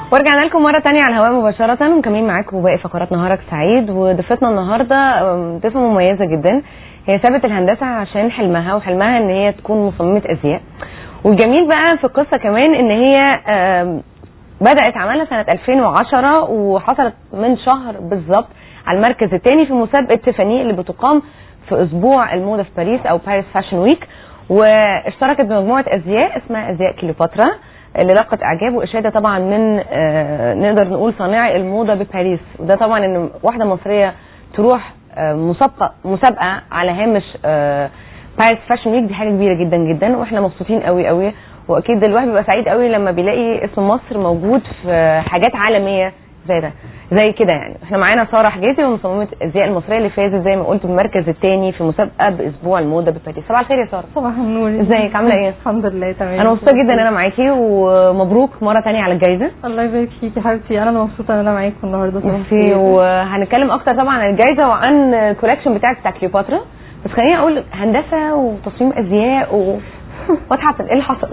ورجعنا لكم مرة تانية على الهواء مباشرة ومكملين معاكم باقي فقرات نهارك سعيد وضيفتنا النهاردة أم، ضيفة مميزة جدا هي سابت الهندسة عشان حلمها وحلمها ان هي تكون مصممة ازياء والجميل بقى في القصة كمان ان هي أم، بدأت عملها سنة 2010 وحصلت من شهر بالظبط على المركز الثاني في مسابقة تيفاني اللي بتقام في اسبوع الموضة في باريس او باريس فاشن ويك واشتركت بمجموعة ازياء اسمها ازياء كليوباترا اللي لاقت اعجاب واشاده طبعا من آه، نقدر نقول صانعي الموضه بباريس وده طبعا ان واحده مصريه تروح آه، مسابقه مسابقه على هامش آه، باريس فاشن ويك دي حاجه كبيره جدا جدا واحنا مبسوطين قوي قوي واكيد الواحد بيبقى سعيد قوي لما بيلاقي اسم مصر موجود في حاجات عالميه زي ده زي كده يعني احنا معانا ساره حجازي ومصممه الازياء المصريه اللي فازت زي ما قلت بالمركز الثاني في مسابقه باسبوع الموضه بباريس صباح الخير يا ساره صباح النور ازيك عامله ايه الحمد لله تمام انا مبسوطه جدا ان انا معاكي ومبروك مره تانية على الجائزه الله يبارك فيكي يا حبيبتي انا اللي مبسوطه ان انا معاكم النهارده صباح ميرسي الخير. وهنتكلم اكتر طبعا عن الجائزه وعن الكولكشن بتاعك بتاع كليوباترا بس خليني اقول هندسه وتصميم ازياء و وات حصل ايه اللي حصل؟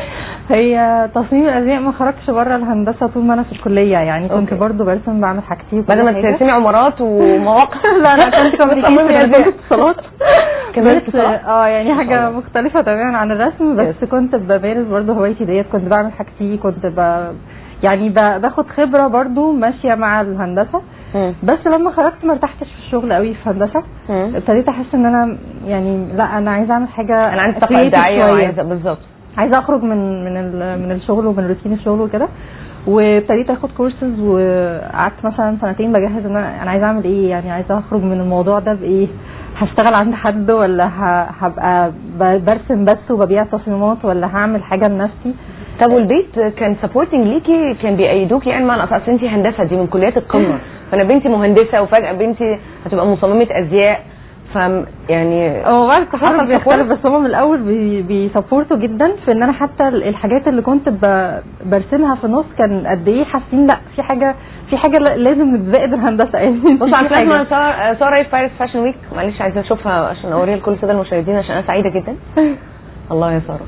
هي تصميم الازياء ما خرجش بره الهندسه طول ما انا في الكليه يعني كنت أوكي. برضو برسم بعمل حاجتي وكل بدل ما حاجة. ترسمي عمارات ومواقع لا انا كنت كوميونيكيشن بتصممي كمان أزياء. اتصالات كمان بس اتصالات؟ اه يعني حاجه الله. مختلفه تماما عن الرسم بس كنت بمارس برضو هوايتي ديت كنت بعمل حاجتي كنت ب... يعني ب... باخد خبره برضو ماشيه مع الهندسه مم. بس لما خرجت ما ارتحتش في الشغل قوي في هندسه مم. ابتديت احس ان انا يعني لا انا عايزه اعمل حاجه انا عندي طاقه creative ابداعيه شوية. وعايزه بالظبط عايزه اخرج من من ال- من الشغل ومن روتين الشغل وكده وابتديت اخد كورسز وقعدت مثلا سنتين بجهز ان انا انا عايزه اعمل ايه يعني عايزه اخرج من الموضوع ده بايه هشتغل عند حد ولا ه- هبقى ب- برسم بس وببيع تصميمات ولا هعمل حاجه لنفسي طب والبيت كان سبورتنج ليكي كان بيأيدوكي يعني معنى اصل انت هندسه دي من كليات القمه فانا بنتي مهندسه وفجاه بنتي هتبقى مصممه ازياء ف يعني هو بعد التخرج حصل بيختلف support؟ بس هم من الاول بي- بيسبورتوا جدا في ان انا حتى ال- الحاجات اللي كنت ب- برسمها في النص كان قد ايه حاسين لا في حاجه في حاجه ل- لازم نتزائد الهندسه يعني بص في على حاجة. فيلم ساره ساره ايه في باريس فاشن ويك معلش عايزه اشوفها عشان اوريها لكل الساده المشاهدين عشان انا سعيده جدا الله يا ساره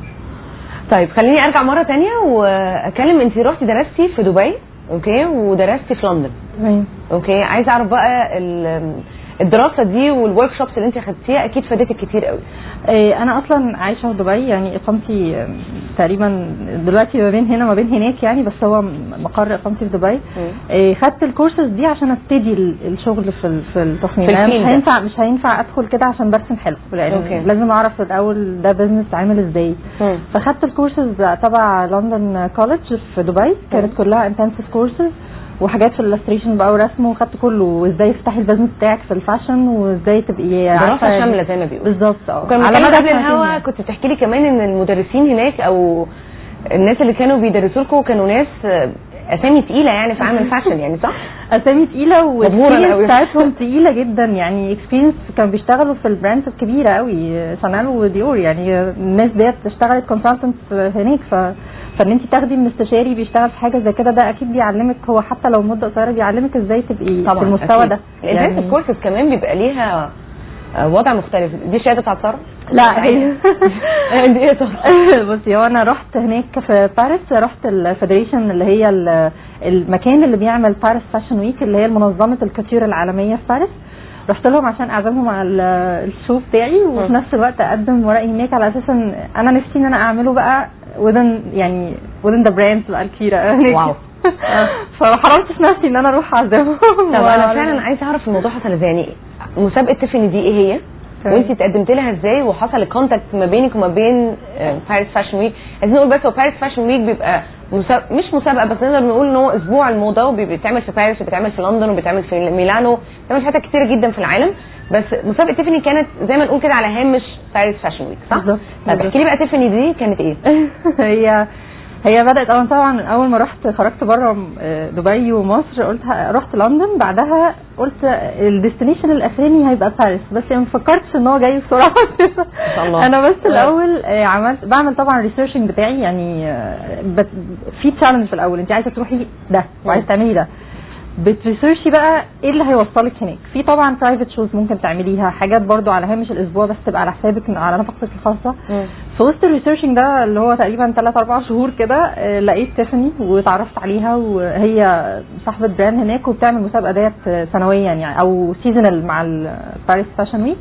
طيب خليني ارجع مره تانية واكلم انت رحتي درستي في دبي اوكي ودرستي في لندن تمام. اوكي عايزه اعرف بقى ال- الدراسه دي والورك شوبس اللي انت خدتيها اكيد فادتك كتير قوي إيه، انا اصلا عايشه في دبي يعني اقامتي آم، تقريبا دلوقتي ما بين هنا ما بين هناك يعني بس هو م- مقر اقامتي في دبي إيه، خدت الكورسز دي عشان ابتدي ال- الشغل في ال- في التصميم في أنا الفيلد مش ده. هينفع مش هينفع ادخل كده عشان برسم حلو لان أوكي. لازم اعرف الاول ده بزنس عامل ازاي مم. فخدت الكورسز تبع لندن كولج في دبي كانت كلها انتنسيف كورسز وحاجات في الالستريشن بقى ورسم وخدت كله وازاي تفتحي البزنس بتاعك في الفاشن وازاي تبقي دراسه عارفة- شامله زي ما بيقولوا بالظبط اه وكان على على مدى قبل سنتين الهوا يعني. كنت بتحكي لي كمان ان المدرسين هناك او الناس اللي كانوا بيدرسوا لكم كانوا ناس آه، اسامي تقيله يعني في عالم الفاشن يعني صح؟ اسامي تقيله مبهورة أنا والاكسبيرينس أوي. بتاعتهم تقيله جدا يعني اكسبيرينس كانوا بيشتغلوا في البراندز الكبيره قوي شانيل وديور يعني الناس ديت اشتغلت كونسلتنت هناك ف فان انت تاخدي من استشاري بيشتغل في حاجه زي كده ده اكيد بيعلمك هو حتى لو مده قصيره بيعلمك ازاي تبقي طبعا في المستوى أكيد. ده الانتنسيف كورسز كمان بيبقى ليها آه، وضع مختلف دي شهاده بتاعت ساره؟ لا هي دي ايه ساره؟ بصي هو انا رحت هناك في باريس رحت الفيدريشن اللي هي ال- المكان اللي بيعمل باريس فاشن ويك اللي هي منظمه الكاتيور العالميه في باريس رحت لهم عشان اعزمهم على ال- الشو بتاعي وفي مم. نفس الوقت اقدم ورقي هناك على اساس ان انا نفسي ان انا اعمله بقى within يعني within the brands بقى الكبيره هناك. واو. فما حرمتش نفسي ان انا اروح اعزمهم طب انا فعلا عايزه اعرف الموضوع حصل ازاي يعني مسابقه تيفاني دي ايه هي؟ تمام. وانت اتقدمت لها ازاي وحصل الكونتاكت ما بينك وما بين باريس فاشن ويك عايزين نقول بس هو باريس فاشن ويك بيبقى مسابقة مش مسابقه بس نقدر نقول ان هو اسبوع الموضه وبيتعمل في باريس وبيتعمل في لندن وبيتعمل في ميلانو بيتعمل في حتت كتيره جدا في العالم بس مسابقه تيفاني كانت زي ما نقول كده على هامش باريس فاشن ويك صح؟ بالظبط، طب بالظبط. احكي لي بقى تيفاني دي كانت ايه؟ هي هي بدات اول طبعا اول ما رحت خرجت بره دبي ومصر قلت ه- رحت لندن بعدها قلت الديستنيشن الاخراني هيبقى باريس بس ما فكرتش ان هو جاي بسرعه شاء الله. انا بس الاول آه، عملت بعمل طبعا ريسيرشنج بتاعي يعني آه، بت- في تشالنج في الاول انت عايزه تروحي ده وعايزه تعملي ده بتريسيرشي بقى ايه اللي هيوصلك هناك في طبعا برايفت شوز ممكن تعمليها حاجات برضو على هامش الاسبوع بس تبقى على حسابك على نفقتك الخاصه مم. في وسط الريسيرشنج ده اللي هو تقريبا 3 4 شهور كده آه، لقيت تيفاني واتعرفت عليها وهي صاحبه براند هناك وبتعمل مسابقه ديت آه، سنويا يعني او سيزونال مع الباريس فاشن ويك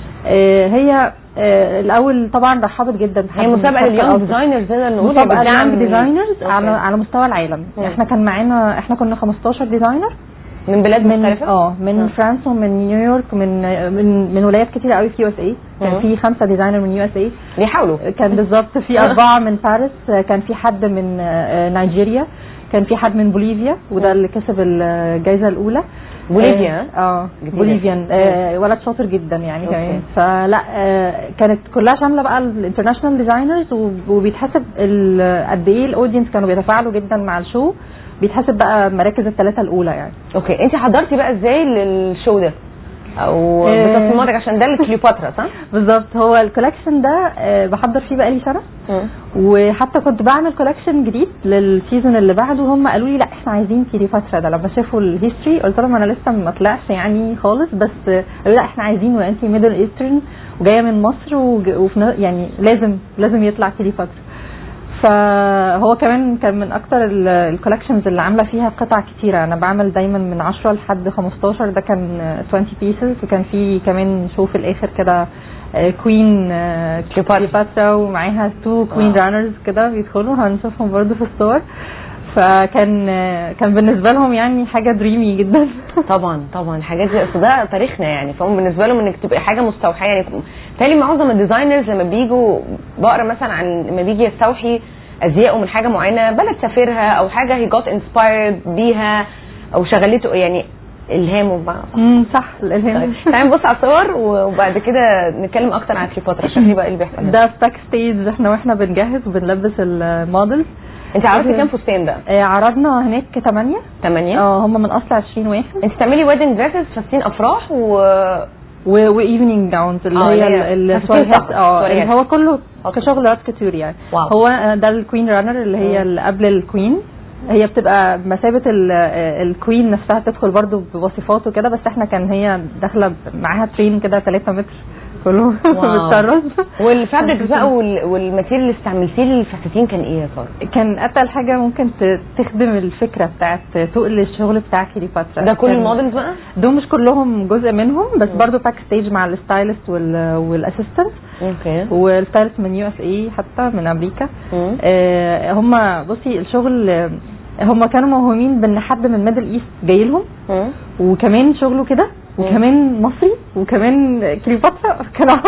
هي آه، الاول طبعا رحبت جدا هي بحجم مسابقه الشرق لليونج الأوسط. ديزاينرز نقدر نقول مسابقه بتدعم ليونج ديزاينرز على أوكي. على مستوى العالم مم. احنا كان معانا احنا كنا 15 ديزاينر من بلاد من مختلفه اه من آه. فرنسا ومن نيويورك ومن من من ولايات كتير قوي في يو اس اي مم. كان في خمسه ديزاينر من يو اس اي بيحاولوا كان بالظبط في اربعه من باريس كان في حد من آه، نيجيريا كان في حد من بوليفيا وده اللي كسب الجائزه الاولى بوليفيا؟ اه آه، جديدة. بوليفيان آه ولد شاطر جدا يعني أوكي. كمان فلا آه كانت كلها شامله بقى الانترناشونال ديزاينرز وبيتحسب ال- قد ايه الاودينس كانوا بيتفاعلوا جدا مع الشو بيتحسب بقى مراكز الثلاثه الاولى يعني اوكي انت حضرتي بقى ازاي للشو ده او آه. بتصميماتك عشان ده الكليوباترا صح؟ بالظبط هو الكولكشن ده آه، بحضر فيه بقالي سنه وحتى كنت بعمل كولكشن جديد للسيزون اللي بعده هم قالوا لي لا احنا عايزين كليوباترا ده لما شافوا الهيستوري قلت لهم انا لسه ما طلعش يعني خالص بس آه، قالوا لا احنا عايزينه انت ميدل ايسترن وجايه من مصر وج- وفي ن- يعني لازم لازم يطلع كليوباترا فهو كمان كان من اكتر الكولكشنز اللي عامله فيها قطع كتيره انا بعمل دايما من 10 لحد 15 ده كان آه، 20 بيسز وكان في كمان شو في الاخر كده كوين كليوباترا ومعاها تو كوين آه. رانرز كده بيدخلوا هنشوفهم برضو في الصور فكان آه، كان بالنسبه لهم يعني حاجه دريمي جدا طبعا طبعا الحاجات دي اصل ده تاريخنا يعني فهم بالنسبه لهم انك تبقى حاجه مستوحاه يعني بالتالي معظم الديزاينرز لما بيجوا بقرا مثلا عن لما بيجي يستوحي ازيائه من حاجه معينه بلد سافرها او حاجه هي جوت انسبايرد بيها او شغلته يعني الهامه بقى امم صح الالهام طيب تعالي نبص على الصور وبعد كده نتكلم اكتر عن كليوباترا عشان دي بقى اللي بيحصل هنا. ده باك ستيج احنا واحنا بنجهز وبنلبس المودلز انت عرفتي كام فستان بقى؟ آه، عرضنا هناك 8 ثمانية اه هم من اصل 20 واحد انت بتعملي ويدنج دريسز فساتين افراح و وايفنينج جاونز اللي آه، هي اللي هي ال- فساتين السواريهات فقط، اه سواريهات. اللي هو كله أوكي. كشغل رات كتير يعني واو. هو آه، ده الكوين رانر اللي هي مم. اللي قبل الكوين هي بتبقى مثابه ال- آه، الكوين نفسها تدخل برضو بوصفات وكده بس احنا كان هي داخله ب- معاها ترين كده 3 متر كله واو. متطرز والفابريك بقى وال- والماتيريال اللي استعملتيه للفساتين كان ايه يا ساره؟ كان اتقل حاجه ممكن ت- تخدم الفكره بتاعت تقل الشغل بتاع كليوباترا ده كل كان- المودلز بقى؟ دول مش كلهم جزء منهم بس مم. برضو باك ستيج مع الستايلست وال- والاسيستنت اوكي والستايلست من يو اس اي حتى من امريكا مم. آه هم بصي الشغل آه، هم كانوا موهومين بان حد من ميدل ايست جاي لهم مم. وكمان شغله كده مم. وكمان مصري وكمان كليوباترا كانوا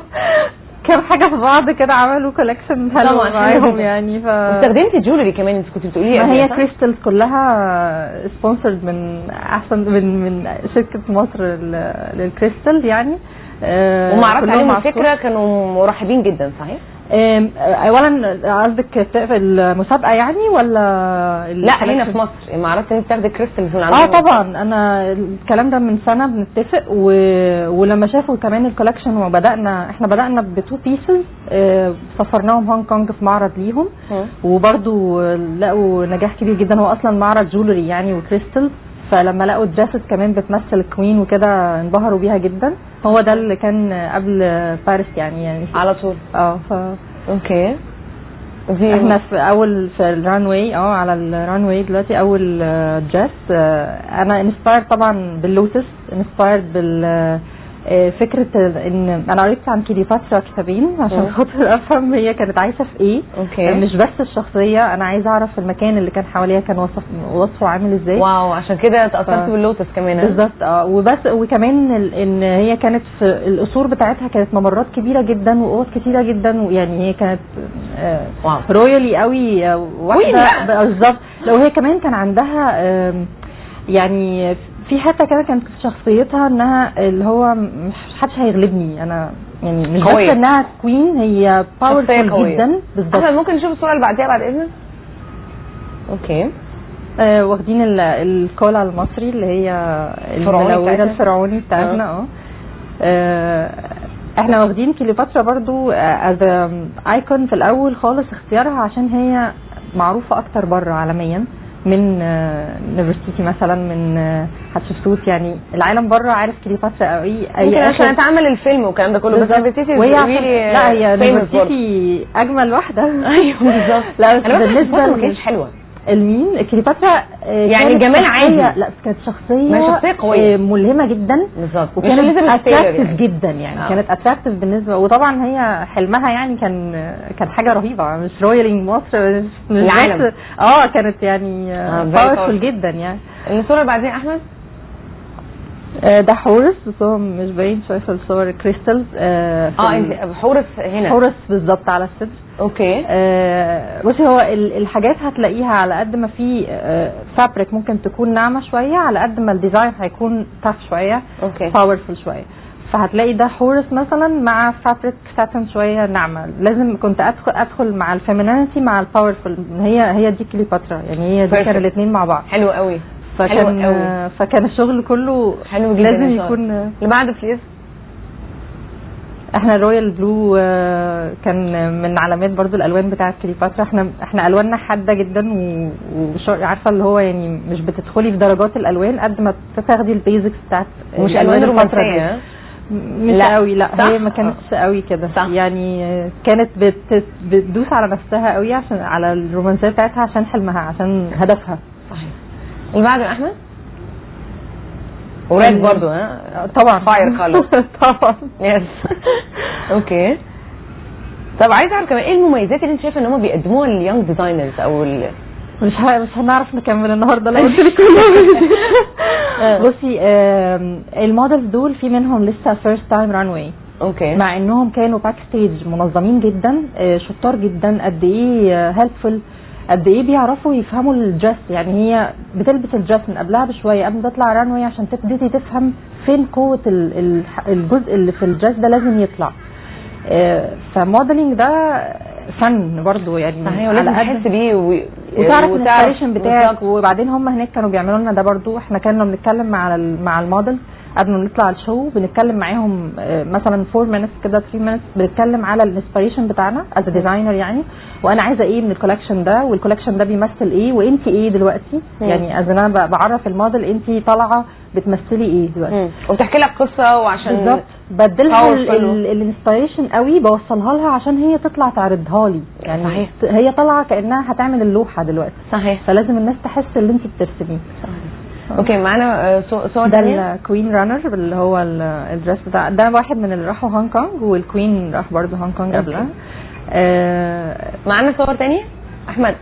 كام حاجه في بعض كده عملوا كولكشن حلو طبعاً، حلو معاهم جداً. يعني ف واستخدمتي جولري كمان انت كنت بتقولي ما قبل هي صح؟ كريستال كلها سبونسرد من احسن من من شركه مصر لل- للكريستال يعني آه، وما عرضت كلهم عليهم عصفور. الفكره كانوا مرحبين جدا صحيح؟ آم، اولا قصدك في المسابقه يعني ولا لا هنا الcollection؟ في مصر ما عرفت ان انت تاخدي كريستالز من اه عندهم طبعا انا الكلام ده من سنه بنتفق و... ولما شافوا كمان الكولكشن وبدانا احنا بدانا بتو بيسز سفرناهم هونج كونج في معرض ليهم مم. وبرضو لقوا نجاح كبير جدا هو اصلا معرض جولري يعني وكريستال فلما لقوا دريسز كمان بتمثل الكوين وكده انبهروا بيها جدا هو ده اللي كان قبل باريس يعني يعني على طول اه ف اوكي دي احنا في اول في الران واي اه على الران واي دلوقتي اول دريس انا انسبايرد طبعا باللوتس انسبايرد بال آه، فكره ان انا قريت عن كليوباترا كتابين مم. عشان خاطر افهم هي كانت عايشه في ايه اوكي مش بس الشخصيه انا عايزه اعرف المكان اللي كان حواليها كان وصف وصفه عامل ازاي واو عشان كده اتاثرت ف- باللوتس كمان ها؟ بالظبط اه وبس وكمان ال- ان هي كانت في القصور بتاعتها كانت ممرات كبيره جدا واوض كتيره جدا ويعني هي كانت آه واو رويالي قوي آه، واحده بقى. بالظبط لو هي كمان كان عندها آم، يعني في حته كده كانت في شخصيتها انها اللي هو مش حدش هيغلبني انا يعني مش قوية. بس انها كوين هي شخصية باورفول قوية. جدا بالظبط احنا ممكن نشوف الصوره اللي بعديها بعد اذنك اوكي آه واخدين ال- الكولا المصري اللي هي الفرعوني الملونه بتاعتها. الفرعوني بتاعتنا اه آه، احنا واخدين كليوباترا برضو از ايكون في الاول خالص اختيارها عشان هي معروفه اكتر بره عالميا من نيفرسيتي مثلا من آه، حتشبسوت يعني العالم بره عارف كليوباترا قوي يمكن عشان اتعمل الفيلم والكلام ده كله بس بالظبط. نفرتيتي وهي عشان really لا هي famous برضه. نيفرسيتي اجمل واحده ايوه بالظبط لا بس انا بس بالنسبه ما ل- كانتش حلوه المين كليوباترا آه، يعني كانت جمال شخصية- عادي. لا بس كانت شخصيه ما هي شخصية قوية. آه، ملهمه جدا بالظبط مش وكانت اليزابيث تايلر اتراكتيف يعني. جدا يعني آه. كانت اتراكتيف بالنسبه وطبعا هي حلمها يعني كان كان حاجه رهيبه مش رويالينج مصر مش مش العالم. بس- اه كانت يعني آه، very باورفول powerful. جدا يعني الصوره اللي بعدين احمد آه، ده حورس بس هو مش باين شويه في الصور كريستالز اه, في اه ال- انت حورس هنا حورس بالظبط على الصدر اوكي آه، بصي هو ال- الحاجات هتلاقيها على قد ما في فابريك ممكن تكون ناعمه شويه على قد ما الديزاين هيكون تاف شويه اوكي باورفul شويه فهتلاقي ده حورس مثلا مع فابريك ساتن شويه ناعمه لازم كنت ادخل ادخل مع الفيمينيتي مع الباورفul هي هي دي كليوباترا يعني هي دي Perfect. كانوا الاثنين مع بعض حلو قوي فكان حلو قوي. آه، فكان الشغل كله حلو جدا لازم إن شاء الله. يكون اللي بعده بليز احنا الرويال بلو آه، كان من علامات برضو الالوان بتاعه كليوباترا احنا احنا الواننا حاده جدا و- وش- عارفه اللي هو يعني مش بتدخلي في درجات الالوان قد ما تاخدي البيزكس بتاعت مش الألوان الوان الفترة دي. رومانسيه مش لا. قوي لا صح؟ هي ما كانتش قوي كده صح. يعني آه، كانت بت بتدوس على نفسها قوي عشان على الرومانسيه بتاعتها عشان حلمها عشان هدفها صحيح اللي بعده يا احمد وريد برضو ها آه، طبعا Fire color. طبعا يس اوكي طب عايز اعرف كمان ايه المميزات اللي انت شايفه ان هم بيقدموها لليونج ديزاينرز او ال... مش ه... مش هنعرف نكمل النهارده لو قلت لك كلهم آه. بصي آم، المودلز دول في منهم لسه فيرست تايم ران واي اوكي مع انهم كانوا باك ستيج منظمين جدا آه، شطار جدا قد ايه هيلبفul قد ايه بيعرفوا يفهموا الدرس يعني هي بتلبس الدرس من قبلها بشويه قبل ما تطلع ران واي عشان تبتدي تفهم فين قوه ال- ال- الجزء اللي في الدرس ده لازم يطلع آه، فموديلنج ده فن برضو يعني صحيح ولازم تحس بيه و... وتعرف وتعرف- الانسبريشن بتاعك بالظبط. وبعدين هم هناك كانوا بيعملوا لنا ده برضو احنا كنا بنتكلم مع ال- مع الموديل قبل ما نطلع الشو بنتكلم معاهم آه، مثلا 4 minutes كده 3 minutes بنتكلم على الانسبريشن بتاعنا از ديزاينر يعني وانا عايزه ايه من الكولكشن ده والكولكشن ده بيمثل ايه وانت ايه دلوقتي مم. يعني از انا ب- بعرف الموديل انت طالعه بتمثلي ايه دلوقتي مم. وبتحكي لك قصه وعشان بالظبط بدلها powerful. الانسبريشن قوي بوصلها لها عشان هي تطلع تعرضها لي يعني صحيح. هي طالعه كانها هتعمل اللوحه دلوقتي صحيح فلازم الناس تحس اللي انت بترسميه اوكي معانا آه، صو- صور ده تانية الكوين رانر اللي هو ال- الدرس بتاع ده واحد من اللي راحوا هونج كونج والكوين راح برضه هونج كونج أوكي. قبلها آه، معانا صور تانية احمد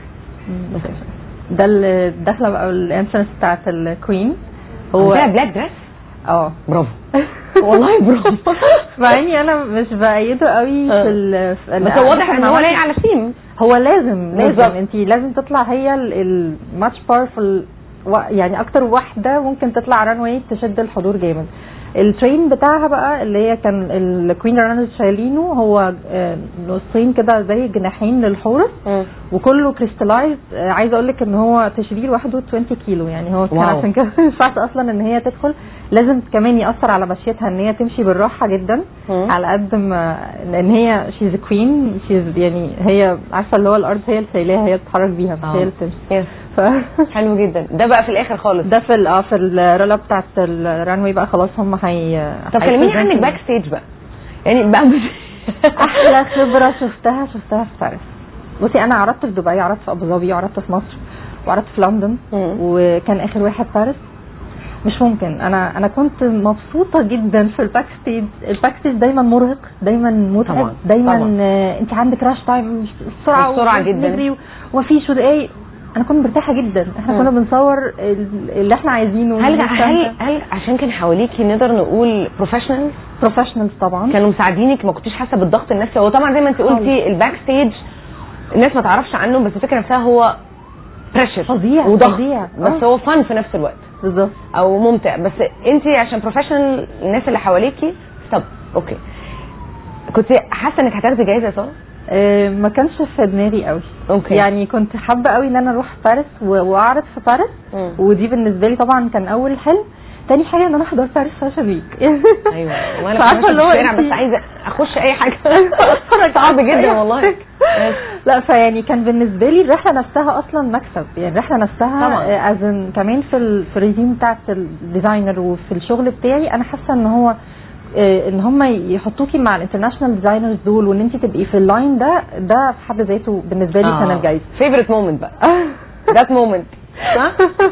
ده الدخله بقى الانترنس بتاعت الكوين هو هو بلاك دريس اه برافو والله برافو مع اني انا مش بايده قوي آه. في ال في بس هو واضح ان هو لايق على الثيم هو لازم بالظبط. لازم انت لازم تطلع هي الماتش باورفul يعني اكتر واحده ممكن تطلع ران واي تشد الحضور جامد الترين بتاعها بقى اللي هي كان الكوين رانرز شايلينه هو آه، نصين كده زي جناحين للحورس وكله كريستلايز عايزه اقول لك ان هو تشريح لوحده 20 كيلو يعني هو كان واو. عشان كده ما ينفعش اصلا ان هي تدخل لازم كمان ياثر على مشيتها ان هي تمشي بالراحه جدا مم. على قد ما لان هي شيز كوين شيز يعني هي عارفه اللي هو الارض هي اللي شايلاها هي بتتحرك بيها مش آه. هي اللي بتمشي يس ف حلو جدا ده بقى في الاخر خالص ده في ال- اه في الرولا بتاعت الرانوي بقى خلاص هم هي طب كلميني هيبرزنتوا. عنك باك ستيج بقى يعني بقى احلى خبره شفتها شفتها في باريس بصي انا عرضت في دبي عرضت في ابو ظبي عرضت في مصر وعرضت في لندن مم. وكان اخر واحد باريس مش ممكن انا انا كنت مبسوطه جدا في الباك ستيج الباك ستيج دايما مرهق دايما متعب طبعاً، دايما طبعاً. آه، انت عندك راش تايم بسرعه بسرعة جداً. ونجري ومفيش ودقايق انا كنت مرتاحه جدا احنا مم. كنا بنصور ال- اللي احنا عايزينه هل هل هل عشان كان حواليكي نقدر نقول بروفيشنالز بروفيشنالز طبعا كانوا مساعدينك ما كنتيش حاسه بالضغط النفسي هو طبعا زي ما انت خالص. قلتي الباك ستيج الناس ما تعرفش عنه بس الفكره نفسها هو بريشر فظيع، وضغط فظيع. بس آه. هو فن في نفس الوقت بالظبط او ممتع بس انت عشان بروفيشنال الناس اللي حواليكي طب اوكي كنت حاسه انك هتاخدي جايزه يا ساره آه، ما كانش في دماغي قوي اوكي يعني كنت حابه قوي ان انا اروح باريس و- واعرض في باريس مم. ودي بالنسبه لي طبعا كان اول حلم تاني حاجه ان انا حضرت باريس فاشن ويك ايوه وانا فعارفة عارفه اللي هو الشارع انتي- بس عايزه اخش اي حاجه صعب جدا والله لا فيعني كان بالنسبه لي الرحله نفسها اصلا مكسب يعني الرحله نفسها طبعاً. ازن كمان في ال- في الريزيم بتاعت الديزاينر وفي الشغل بتاعي انا حاسه ان هو آه، ان هم يحطوكي مع الانترناشونال ديزاينرز دول وان انت تبقي في اللاين ده ده في حد ذاته بالنسبه لي كان الجايزه فيفرت مومنت بقى ذات مومنت صح؟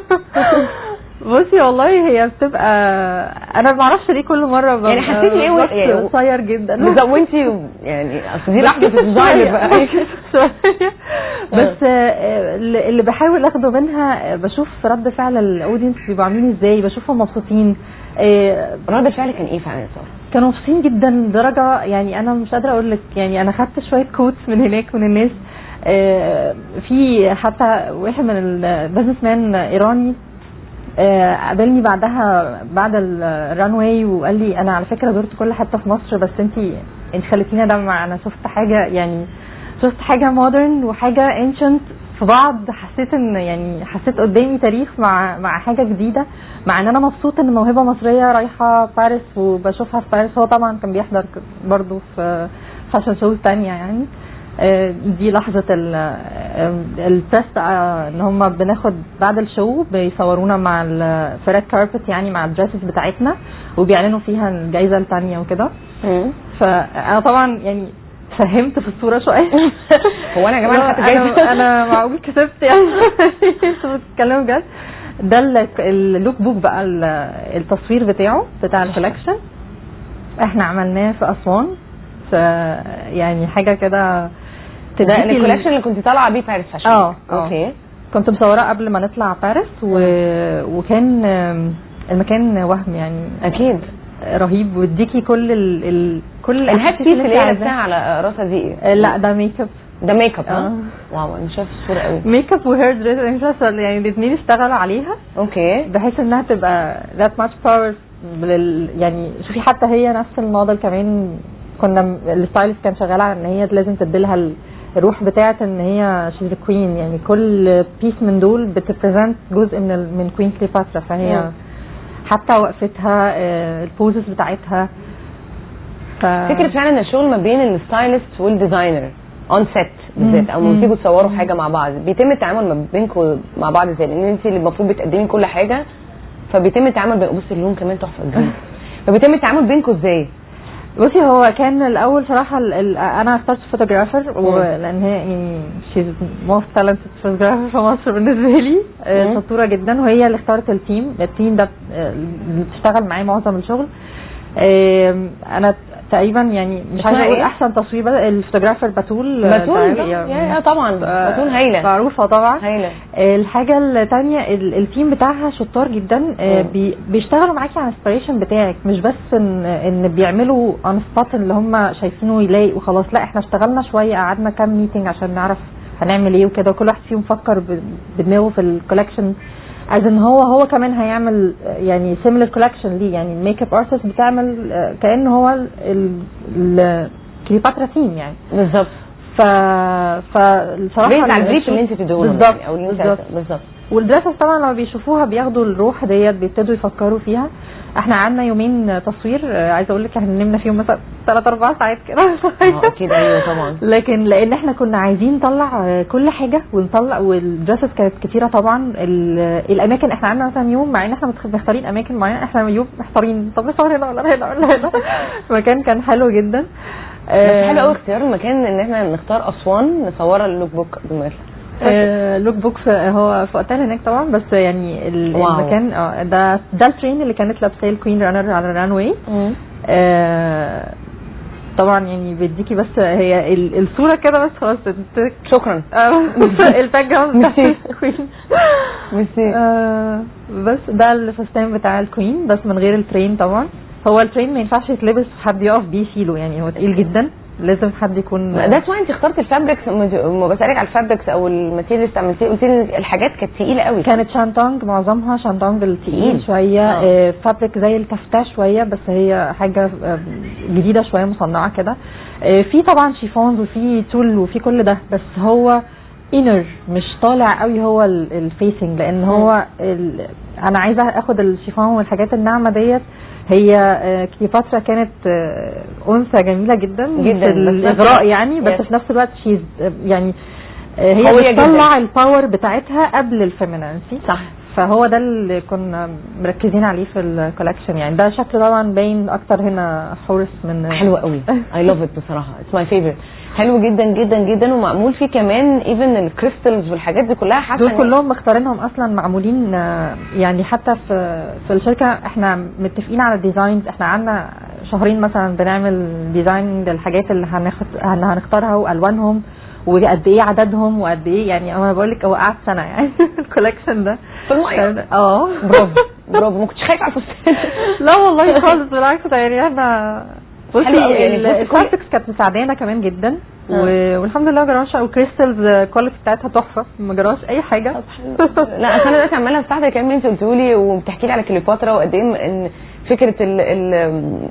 بصي والله هي بتبقى انا ما اعرفش ليه كل مره ببقى يعني حسيتي ايه و- بس يعني- قصير جدا بالظبط وانت يعني اصل دي لحظه الديزاينر بقى شوية. بس آه، اللي اللي بحاول اخده منها آه، بشوف رد فعل الاودينس بيبقوا عاملين ازاي بشوفهم مبسوطين آه، رد الفعل كان ايه فعلا يا ساره؟ كانوا مبسوطين جدا لدرجه يعني انا مش قادره اقول لك يعني انا خدت شويه كوتس من هناك من الناس آه، في حتى واحد من البزنس مان ايراني آه، قابلني بعدها بعد الران واي وقال لي انا على فكره زرت كل حته في مصر بس انت انت خليتيني ادمع انا شفت حاجه يعني شفت حاجه مودرن وحاجه انشنت في بعض حسيت ان يعني حسيت قدامي تاريخ مع مع حاجه جديده مع ان انا مبسوطه ان موهبه مصريه رايحه باريس وبشوفها في باريس هو طبعا كان بيحضر برضه في فاشن شوز تانية يعني آه، دي لحظة التست ان هم بناخد بعد الشو بيصورونا مع ال- في ريد كاربت يعني مع الدريسز بتاعتنا وبيعلنوا فيها الجايزة التانية وكده فانا طبعا يعني فهمت في الصورة شوية هو انا يا جماعه خدت انا جايزه انا معقول كسبت يعني انتوا بتتكلموا بجد ده ال- اللوك بوك بقى ال- التصوير بتاعه بتاع الكولكشن احنا عملناه في اسوان ف يعني حاجه كده ده تديكي ال- الكولكشن اللي كنت طالعه بيه باريس فاشن اه، اه. اوكي كنت مصوراه قبل ما نطلع باريس و... وكان آم، المكان وهم يعني اكيد رهيب واديكي كل ال... ال... كل الهات الأحاسيس بيس اللي اللي انت هي لابساها عايزاها. على راسها دي ايه؟ آه، لا ده ميك اب ده ميك اب اه. ها؟ واو انا شايف الصوره قوي ميك اب وهير دريس مش عارفة، يعني الاثنين اشتغلوا عليها اوكي بحيث انها تبقى that much power لل يعني شوفي حتى هي نفس الموديل كمان كنا م- الستايلست كان شغال على ان هي لازم تديلها ال- الروح بتاعت ان هي شيز كوين يعني كل بيس من دول بتبريزنت جزء من ال- من كوين كليوباترا فهي مم. حتى وقفتها آه، البوزز بتاعتها ف... فكره فعلا ان الشغل ما بين الستايلست والديزاينر اون سيت بالذات او مم. لما تيجوا تصوروا حاجه مع بعض بيتم التعامل ما بينكم مع بعض ازاي لان انت اللي المفروض بتقدمي كل حاجه فبيتم التعامل بين بص اللون كمان تحفه جدا فبيتم التعامل بينكم ازاي؟ بصي هو كان الاول صراحه ال ال انا اخترت فوتوغرافر لان هي يعني شيز موست تالنتد فوتوغرافر في مصر بالنسبه لي آه، مم. شطوره جدا وهي اللي اختارت التيم التيم ده آه، اللي بتشتغل معايا معظم الشغل آم، انا تقريبا يعني مش اسمها عايزه اقول ايه؟ احسن تصوير بس الفوتوغرافر بتول آه، بتول تعرفي- ده؟ يعني- يا- يا طبعا آه، بتول هايله معروفه طبعا هايله الحاجة التانية ال- التيم بتاعها شطار جدا آه، مم. بي- بيشتغلوا معاكي على الانسبريشن بتاعك مش بس ان ان بيعملوا اون سبوت اللي هم شايفينه يلاقي وخلاص لا احنا اشتغلنا شوية قعدنا كام ميتنج عشان نعرف هنعمل ايه وكده وكل واحد فيهم فكر ب- بدماغه في الكولكشن از ان هو هو كمان هيعمل آه، يعني سيميلر كولكشن ليه يعني الميك اب ارتست بتعمل آه، كان هو ال- ال- كليوباترا ثيم يعني بالظبط ف فالصراحه بيزد على البريف الشغل- اللي انت بتديه لهم بالظبط يعني، او اللي انت بالظبط بالظبط والدراسة طبعا لما بيشوفوها بياخدوا الروح ديت بيبتدوا يفكروا فيها احنا قعدنا يومين تصوير آه، عايزه اقول لك احنا نمنا فيهم مثلا ثلاث اربع ساعات كده اه اكيد ايوه طبعا لكن لان احنا كنا عايزين نطلع آه، كل حاجه ونطلع والدراسز كانت كتيره طبعا ال- الاماكن احنا عندنا مثلا يوم مع ان احنا متخ- مختارين اماكن معينه احنا يوم محتارين طب نصور هنا ولا هنا ولا هنا المكان كان حلو جدا بس حلو قوي اختيار المكان ان احنا نختار اسوان نصورها اللوك بوك قبل ما يطلع آه، لوك بوك في- هو في اوتيل هناك طبعا بس يعني ال- واو. المكان اه ده ده الترين اللي كانت لابساه الكوين رانر على الران واي آه، طبعا يعني بيديكي بس هي ال- الصوره كده بس خلاص انت شكرا الباك جراوند بتاع ميرسي. الكوين ميرسي آه، بس ده الفستان بتاع الكوين بس من غير الترين طبعا هو الترين ما ينفعش يتلبس حد يقف بيه يشيله يعني هو تقيل جدا لازم حد يكون ده اسمها انت اخترت الفابريكس لما بسالك على الفابريكس او الماتيريالز استعملتيه قلت لي الحاجات كانت تقيله قوي كانت شانتونج معظمها شانتونج تقيل. التقيل شويه آه. آه، فابريك زي الكفتة شويه بس هي حاجه آه، جديده شويه مصنعه كده آه، في طبعا شيفونز وفي تول وفي كل ده بس هو انر مش طالع قوي هو الفيسنج لان هو ال... انا عايزه اخد الشيفون والحاجات الناعمه ديت هي آه، كليوباترا كانت آه، انثى جميله جدا جداً، في بس الاغراء مثلاً- يعني بس Yes. في نفس الوقت شيز يعني آه، هي قوية جداً. بتطلع الباور بتاعتها قبل الفيمينانسي صح فهو ده اللي كنا مركزين عليه في الكولكشن يعني ده شكل طبعا باين اكتر هنا حورس من حلوه قوي اي لاف ات بصراحه اتس ماي فيفورت حلو جدا جدا جدا ومعمول فيه كمان ايفن الكريستالز والحاجات دي كلها حاسه دول إن- كلهم مختارينهم اصلا معمولين آه، يعني حتى في في الشركه احنا متفقين على الديزاينز احنا قعدنا شهرين مثلا بنعمل ديزاين للحاجات اللي هنخت... هن- هنختارها والوانهم وقد ايه عددهم وقد ايه يعني انا بقول لك هو قعد سنه يعني الكولكشن ده في الميه اه برافو برافو ما كنتش خايفه على الفستان لا والله خالص بالعكس ده يعني احنا حلو قوي بصي يعني ال- بصي كل- الكلاسيكس كانت مساعدانا كمان جدا و- والحمد لله ما جرالش والكريستالز الكواليتي بتاعتها تحفه ما جرالش اي حاجه لا اصل انا دلوقتي عماله افتح لك الكلام اللي انت قلته لي وبتحكي لي على كليوباترا وقد ايه ان فكره ال ال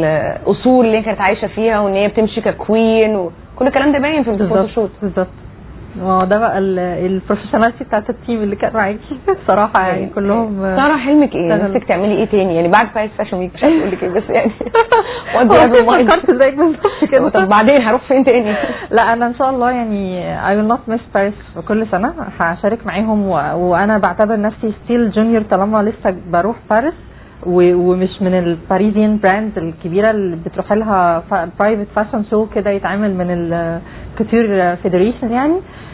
الاصول اللي هي كانت عايشه فيها وان هي بتمشي ككوين وكل الكلام ده باين في الفوتوشوت بالظبط ما هو ده بقى البروفيشناليتي بتاعت التيم اللي كان معاكي الصراحه يعني كلهم ساره حلمك ايه؟ اشتغل. نفسك تعملي ايه تاني؟ يعني بعد باريس فاشن ويك مش عارفه اقول لك ايه بس يعني هو what do you have in mind؟ فكرت زيك بالظبط كده طب بعدين هروح فين تاني؟ لا انا ان شاء الله يعني I will not miss Paris كل سنه هشارك معاهم و... وانا بعتبر نفسي ستيل جونيور طالما لسه بروح باريس و... ومش من الباريزيان براندز الكبيره اللي بتروح لها برايفت فاشن شو كده يتعمل من الكوتور فيدريشن يعني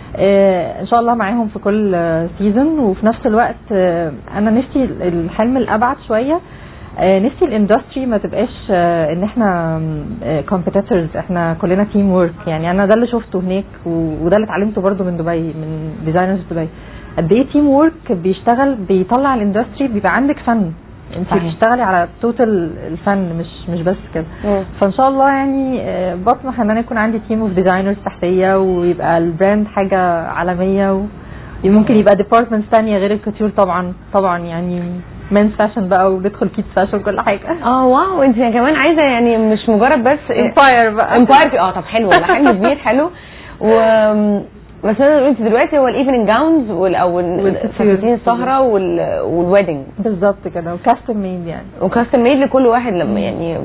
آه، ان شاء الله معاهم في كل سيزون وفي نفس الوقت آه، انا نفسي الحلم الابعد شويه آه، نفسي الاندستري ما تبقاش آه، ان احنا كومبيتيتورز احنا كلنا تيم ورك يعني انا ده اللي شفته هناك و- وده اللي اتعلمته برضو من دبي من ديزاينرز دبي قد ايه تيم ورك بيشتغل بيطلع الاندستري بيبقى عندك فن انت صحيح. بتشتغلي على توتال الفن مش مش بس كده مم. فان شاء الله يعني آه، بطمح ان انا يكون عندي تيم اوف ديزاينرز تحتيه ويبقى البراند حاجه عالميه و ممكن يبقى ديبارتمنتس تانية غير الكوتيور طبعا طبعا يعني مينز فاشن بقى وندخل كيدز فاشن كل حاجه اه واو انت كمان عايزه يعني مش مجرد بس امباير بقى امباير اه طب حلو ده حلم كبير حلو و بس انا انت دلوقتي هو الايفنينج جاونز او والكوتيور. فساتين السهره وال- والويدنج بالظبط كده وكاستم ميد يعني وكاستم ميد لكل واحد لما يعني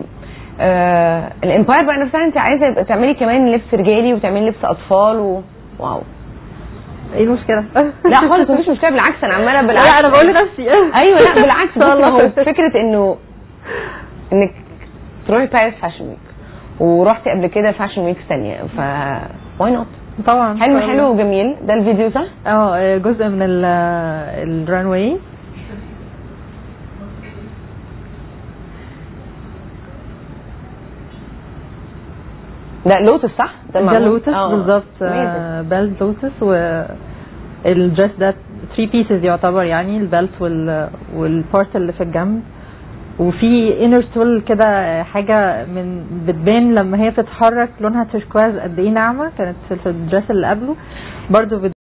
آه الامباير بقى نفسها انت عايزه يبقى تعملي كمان لبس رجالي وتعملي لبس اطفال و... واو ايه المشكله؟ لا خالص مفيش مشكله بالعكس انا عماله بالعكس لا انا بقول لنفسي ايوه لا بالعكس ان شاء بصي، الله هو فكره انه انك تروحي باريس فاشن ويك ورحتي قبل كده فاشن ويكس ثانيه ف واي نوت طبعا حلم طبعاً. حلو وجميل ده الفيديو صح؟ اه جزء من الران واي ده لوتس صح؟ ده معمول- لوتس آه. بالظبط Amazing. بيلت لوتس والدريس ده 3 بيسز يعتبر يعني البيلت وال والبارت اللي في الجنب وفي انر سول كده حاجه من بتبان لما هي بتتحرك لونها تركواز قد ايه ناعمه كانت في في الدريس اللي قبله برضو